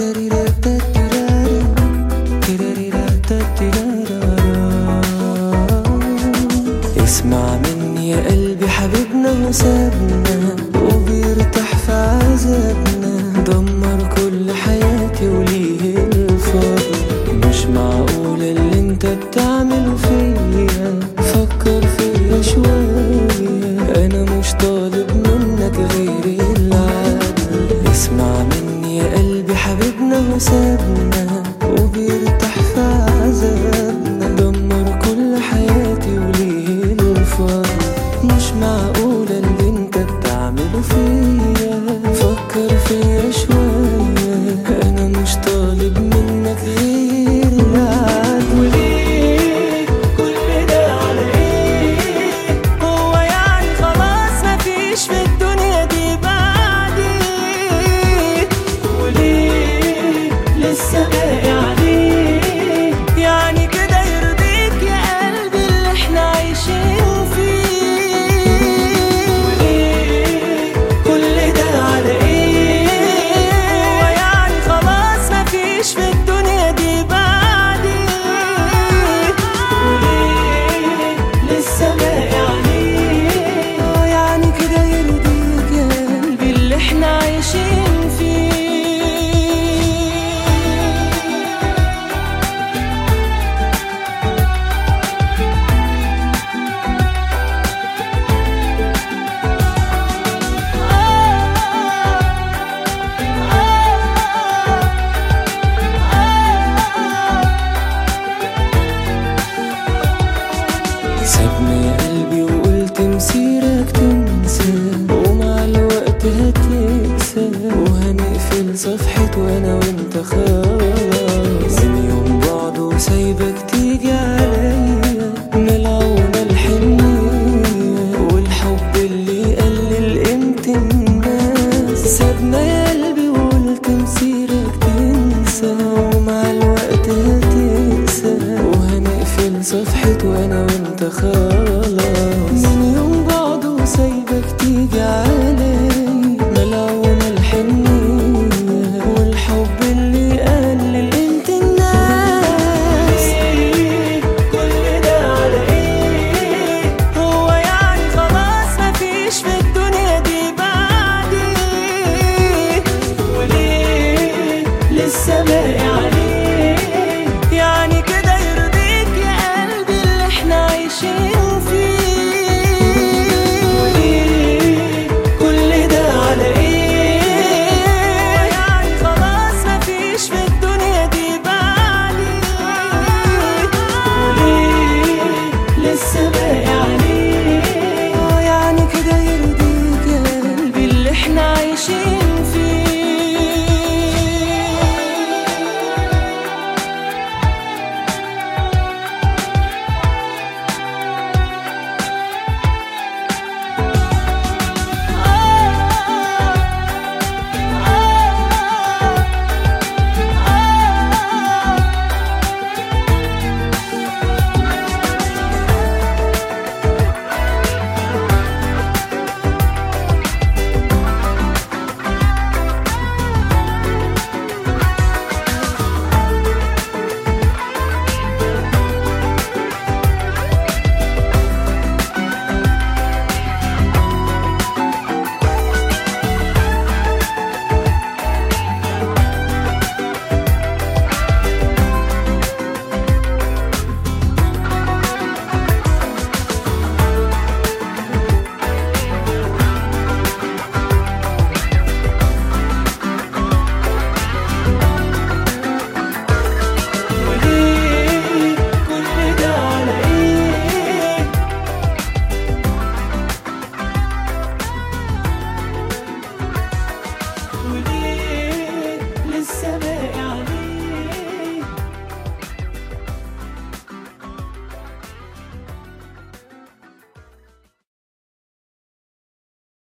اسمع مني يا قلبي حبيبنا وسابنا وبيرتاح في عذابنا دمر كل حياتي وليه الفضل مش معقول اللي انت بتعمله فيا فكر فيا شوية انا مش طالب منك غير العدل اسمع مني يا قلبي حبيبنا وسابنا وبيرتاح في عذابنا دمر كل حياتي وليه الفضل مش معقولة اللي انت بتعمله فيا فكر فيا شوية انا مش طالب منك غير العدل وليه كل ده على ايه هو يعني خلاص مفيش في الدنيا دي بعدي وليه لسه باقي عليه يعني كده يرضيك يا قلبي اللي احنا عايشين فيه وليه كل ده على ايه هو يعني خلاص مفيش في الدنيا دي بعدي وليه لسه باقي عليه آه يعني كده يرضيك يا قلبي اللي احنا عايشين فيه سابني يا قلبي وقلت مسيرك تنسى ومع الوقت هتنسى وهنقفل صفحة وانا وانت خلاص من يوم بعد وسايبك تيجي عليا ملعونة الحنية والحب اللي يقلل قيمة الناس سابنا يا قلبي وقلت مسيرك تنسى ومع الوقت هتنسى وهنقفل صفحة وانا وانت خلاص من